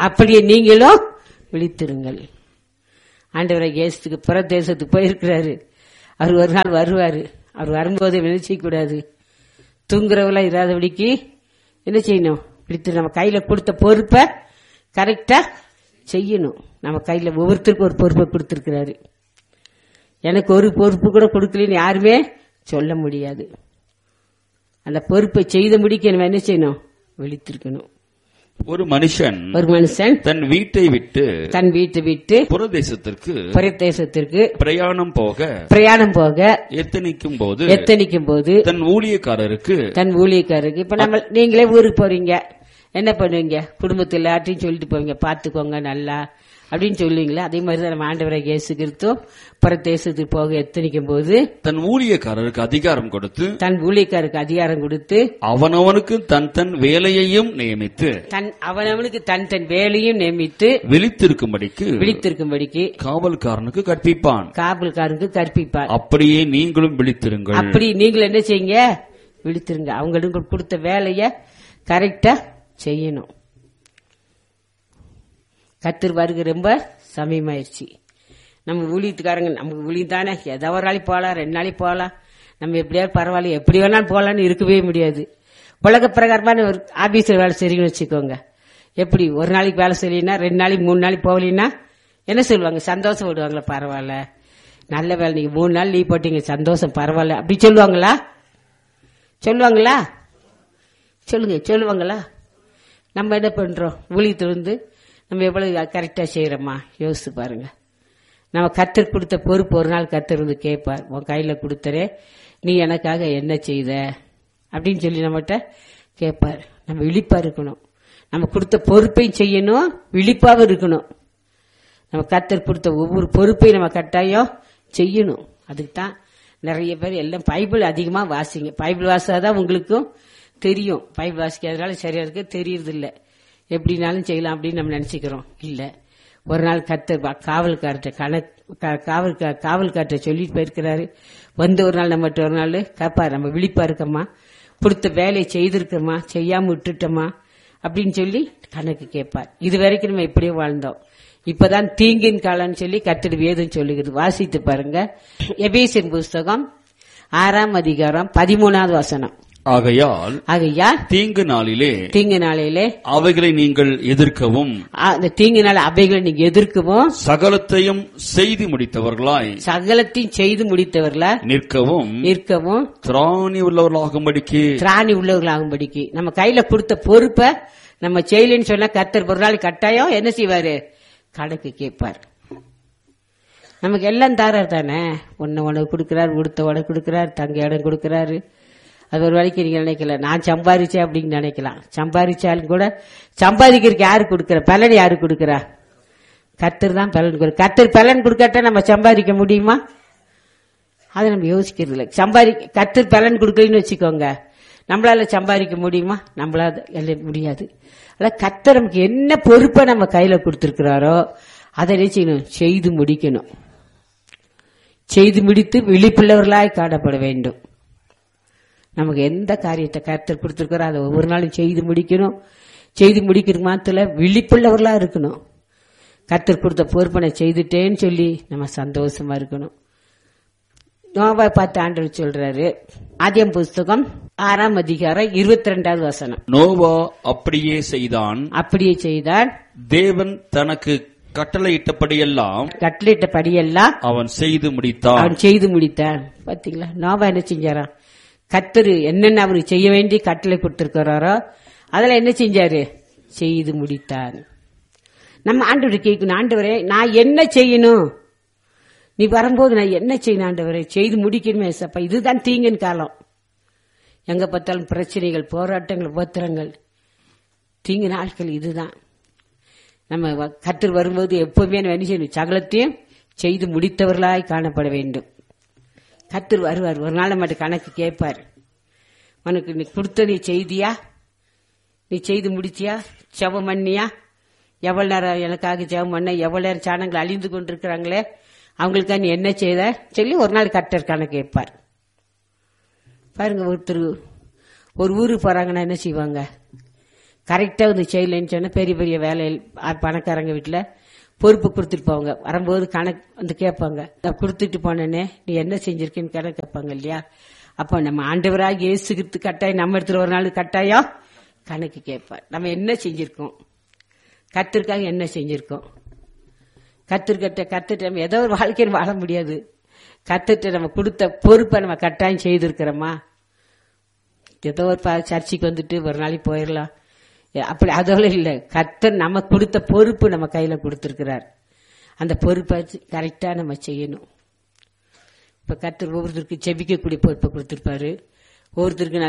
அப்படியே நீங்களும் விழித்திருங்கள் ஆண்டவரை இயேசுக்கு புற தேசத்துக்கு போயிருக்கிறாரு அவர் ஒரு நாள் வருவாரு அவர் வரும்போது நினைச்சிக்க கூடாது தூங்குறவங்களா இராதபடிக்கு என்ன செய்யணும் விழித்து நம்ம கையில கொடுத்த பொறுப்பை கரெக்டா செய்யணும் நம்ம கையில ஒவ்வொருத்தருக்கும் ஒரு பொறுப்பை கொடுத்திருக்கிறாரு எனக்கு ஒரு பொறுப்பு கூட கொடுக்கலன்னு யாருமே சொல்ல முடியாது அந்த பொறுப்பை செய்து முடிக்க நம்ம என்ன செய்யணும் விழித்திருக்கணும் ஒரு மனுஷன் ஒரு மனுஷன் தன் வீட்டை விட்டு தன் வீட்டை விட்டு புறதேசத்திற்கு பிரதேசத்திற்கு பிரயாணம் போக பிரயாணம் போக எத்தனிக்கும் போது எத்தனிக்கும் போது தன் ஊழியக்காரருக்கு தன் ஊழியக்காரருக்கு இப்ப நம்ம நீங்களே ஊருக்கு போறீங்க என்ன பண்ணுவீங்க குடும்பத்தில் எல்லாத்தையும் சொல்லிட்டு போவீங்க பாத்துக்கோங்க நல்லா அப்படின்னு சொல்லுவீங்களா அதே மாதிரி தான் நம்ம ஆண்டவரை இயேசு கிறிஸ்துவும் பிரதேசத்துக்கு போக எத்தனிக்கும் போது தன் ஊழியக்காரருக்கு அதிகாரம் கொடுத்து தன் ஊழியக்காருக்கு அதிகாரம் கொடுத்து அவனவனுக்கு தன் தன் வேலையையும் நியமித்து தன் அவனவனுக்கு தன் தன் வேலையும் நியமித்து விழித்திருக்கும்படிக்கு விழித்திருக்கும்படிக்கு காவல்காரனுக்கு கற்பிப்பான் காவல்காரனுக்கு கற்பிப்பார் அப்படியே நீங்களும் விழித்திருங்கள் அப்படி நீங்கள் என்ன செய்யுங்க விழித்திருங்க அவங்களுக்கு கொடுத்த வேலைய கரெக்டா செய்யணும் கத்தர் வருகை ரொம்ப சமயமாயிருச்சு நம்ம ஊழியத்துக்காரங்க நமக்கு ஊழியம் தானே எதோ ஒரு நாளைக்கு போகலாம் ரெண்டு நாளைக்கு போகலாம் நம்ம எப்படியாவது பரவாயில்ல எப்படி வேணாலும் போகலான்னு இருக்கவே முடியாது உலக பிரகாரமான ஒரு ஆபீஸ்ல வேலை செய்றீங்கன்னு வச்சுக்கோங்க எப்படி ஒரு நாளைக்கு வேலை செய்யலைன்னா ரெண்டு நாளைக்கு மூணு நாளைக்கு போகலைன்னா என்ன சொல்லுவாங்க சந்தோஷம் விடுவாங்களா பரவாயில்ல நல்ல வேலை நீங்க மூணு நாள் லீவ் போட்டீங்க சந்தோஷம் பரவாயில்ல அப்படி சொல்லுவாங்களா சொல்லுவாங்களா சொல்லுங்க சொல்லுவாங்களா நம்ம என்ன பண்றோம் ஊழியத்துல இருந்து நம்ம எவ்வளவு கரெக்டா செய்யறோமா யோசிச்சு பாருங்க நம்ம கத்தர் கொடுத்த பொறுப்பு ஒரு நாள் கத்தர் வந்து கேட்பார் உன் கையில கொடுத்தரே நீ எனக்காக என்ன செய்த அப்படின்னு சொல்லி நம்மகிட்ட கேட்பார் நம்ம விழிப்பா இருக்கணும் நம்ம கொடுத்த பொறுப்பையும் செய்யணும் விழிப்பாவும் இருக்கணும் நம்ம கத்தர் கொடுத்த ஒவ்வொரு பொறுப்பையும் நம்ம கட்டாயம் செய்யணும் அதுக்கு தான் நிறைய பேர் எல்லாம் பைபிள் அதிகமா வாசிங்க பைபிள் வாசாதான் உங்களுக்கும் தெரியும் பைபிள் வாசிக்காதனால சரியா இருக்கு தெரியறது இல்ல எப்படினாலும் செய்யலாம் அப்படின்னு நம்ம நினைச்சுக்கிறோம் இல்ல ஒரு நாள் கத்தர் வா- காவல்கார்ட்ட கணக்கு கா- காவல் காவல்கார்ட்ட சொல்லிட்டு போயிருக்கிறாரு வந்து ஒரு நாள் நம்மகிட்ட ஒரு நாள் கேப்பார் நம்ம விழிப்பா இருக்கமா கொடுத்த வேலையை செய்திருக்கோமா செய்யாம விட்டுட்டோமா அப்படின்னு சொல்லி கணக்கு கேட்பார் இது வரைக்கும் நம்ம இப்படியே வாழ்ந்தோம் இப்பதான் தீங்கின் காலம்னு சொல்லி கத்திடு வேதம் சொல்லுகிறது வாசித்து பாருங்க எபேசியன் புஸ்தகம் ஆறாம் அதிகாரம் பதிமூணாவது வசனம் ஆகையால் ஆகையா தீங்கு நாளிலே தீங்கு நாளையிலே அவைகளை நீங்கள் எதிர்க்கவும் ஆ, இந்த தீங்கு நாள் அவைகளை நீங்க எதிர்க்கவும் சகலத்தையும் செய்து முடித்தவர்களாய் சகலத்தையும் செய்து முடித்தவர்களா நிற்கவும் நிற்கவும் திராணி உள்ளவர்களாகும்படிக்கு திராணி உள்ளவர்களாகும்படிக்கு நம்ம கையில கொடுத்த பொறுப்பை நம்ம செய்யலன்னு சொன்னா கத்தர் ஒரு நாள் கட்டாயம் என்ன செய்வாரு கணக்கு கேட்பார் நமக்கு எல்லாம் தாரார் தானே ஒன்னு உனக்கு கொடுக்கிறார் உடுத்த உனக்கு கொடுக்கிறார் தங்க இடம் கொடுக்கிறாரு அது ஒரு வரைக்கும் நீங்க நினைக்கல நான் சம்பாரிச்சேன் அப்படின்னு நினைக்கலாம் சம்பாரிச்சாலும் கூட சம்பாதிக்கிறதுக்கு யாரு கொடுக்கிற பலன் யாரு கொடுக்கிறா கத்தர் தான் பலன் கொடு கத்தர் பலன் கொடுக்காட்டா நம்ம சம்பாதிக்க முடியுமா அதை நம்ம யோசிக்கிறது இல்லை சம்பாதி கத்தர் பலன் கொடுக்கலன்னு வச்சுக்கோங்க நம்மளால சம்பாதிக்க முடியுமா நம்மளால எல்லாம் முடியாது அதான் கத்தர் நமக்கு என்ன பொறுப்பை நம்ம கையில கொடுத்திருக்கிறாரோ அதை என்ன செய்யணும் செய்து முடிக்கணும் செய்து முடித்து விழிப்புள்ளவர்களாய் காணப்பட வேண்டும் நமக்கு எந்த காரியத்தை கர்த்தர் கொடுத்திருக்கிறோ அதை ஒவ்வொரு நாளும் செய்து முடிக்கணும் செய்து முடிக்கிற மாத்திர விழிப்புள்ளவர்களா இருக்கணும் கர்த்தர் கொடுத்த பொறுப்பனை செய்துட்டேன்னு சொல்லி நம்ம சந்தோஷமா இருக்கணும் நோவா பார்த்து ஆண்டவர் சொல்றாரு ஆதியம் புஸ்தகம் ஆறாம் அதிகாரம் இருபத்தி ரெண்டாவது வசனம் நோவா அப்படியே செய்தான் அப்படியே செய்தால் தேவன் தனக்கு கட்டளையிட்டபடியெல்லாம் கட்டளிட்ட படியெல்லாம் அவன் செய்து முடித்தான் அவன் செய்து முடித்தான் பாத்தீங்களா நோவா என்ன செஞ்சாராம் கத்தரு என்னென்ன அவருக்கு செய்ய வேண்டி கட்டளை கொடுத்திருக்கிறாரோ அதுல என்ன செஞ்சாரு செய்து முடித்தார் நம்ம ஆண்டவர் கேட்கணும் ஆண்டவரே நான் என்ன செய்யணும் நீ வரும்போது நான் என்ன செய்யணும் ஆண்டவரே செய்து முடிக்கணுமே சப்பா இதுதான் தீங்கின் காலம் எங்க பார்த்தாலும் பிரச்சனைகள் போராட்டங்கள் உபத்திரங்கள் தீங்கு நாட்கள் இதுதான் நம்ம வ- கர்த்தர் வரும்போது எப்பவுமே நம்ம என்ன செய்யணும் சகலத்தையும் செய்து முடித்தவர்களாய் காணப்பட வேண்டும் கர்த்தர் வருவார் ஒரு நாள் மட்டும் கணக்கு கேட்பார் உனக்கு நீ கொடுத்த நீ செய்தியா நீ செய்து முடிச்சியா செவம் பண்ணியா எவ்வளவு நேரம் எனக்காக ஜெபம் பண்ண எவ்வளவு நேரம் சாணங்கள் அழிந்து கொண்டிருக்கிறாங்களே அவங்களுக்காக நீ என்ன செய்த சொல்லி ஒரு நாள் கர்த்தர் கணக்கு கேட்பார் பாருங்க ஒருத்தர் ஒரு ஊருக்கு போறாங்கன்னா என்ன செய்வாங்க கரெக்டா வந்து செய்யலைன்னு சொன்னா பெரிய பெரிய வேலையில் அஹ், பணக்காரங்க வீட்டுல பொறுப்பு கொடுத்துட்டு போவாங்க வரும்போது கணக்கு வந்து கேட்பாங்க நான் கொடுத்துட்டு போனேனே நீ என்ன செஞ்சிருக்கேன்னு கணக்கு கேட்பாங்க இல்லையா அப்ப நம்ம ஆண்டவராக இயேசுகிறது கட்டாயம் நம்ம இடத்துல ஒரு நாள் கட்டாயம் கணக்கு கேட்பார் நம்ம என்ன செஞ்சிருக்கோம் கத்திற்காக என்ன செஞ்சிருக்கோம் கத்திருக்கட்ட கத்துட்டு நம்ம ஏதோ ஒரு வாழ்க்கையில் வாழ முடியாது கத்துட்டு நம்ம கொடுத்த பொறுப்பை நம்ம கட்டாயம் செய்திருக்கிறோமா ஏதோ ஒரு ப- சர்ச்சுக்கு வந்துட்டு ஒரு நாளைக்கு போயிடலாம் ஏ, அப்படி அதோட இல்ல கத்தர் நம்ம கொடுத்த பொறுப்பு நம்ம கையில கொடுத்திருக்கிறார் அந்த பொறுப்பை கரெக்டா நம்ம செய்யணும் இப்ப கத்தர் ஒவ்வொருத்தருக்கு செபிக்கக்கூடிய பொறுப்பை கொடுத்திருப்பாரு ஒவ்வொருத்தருக்கு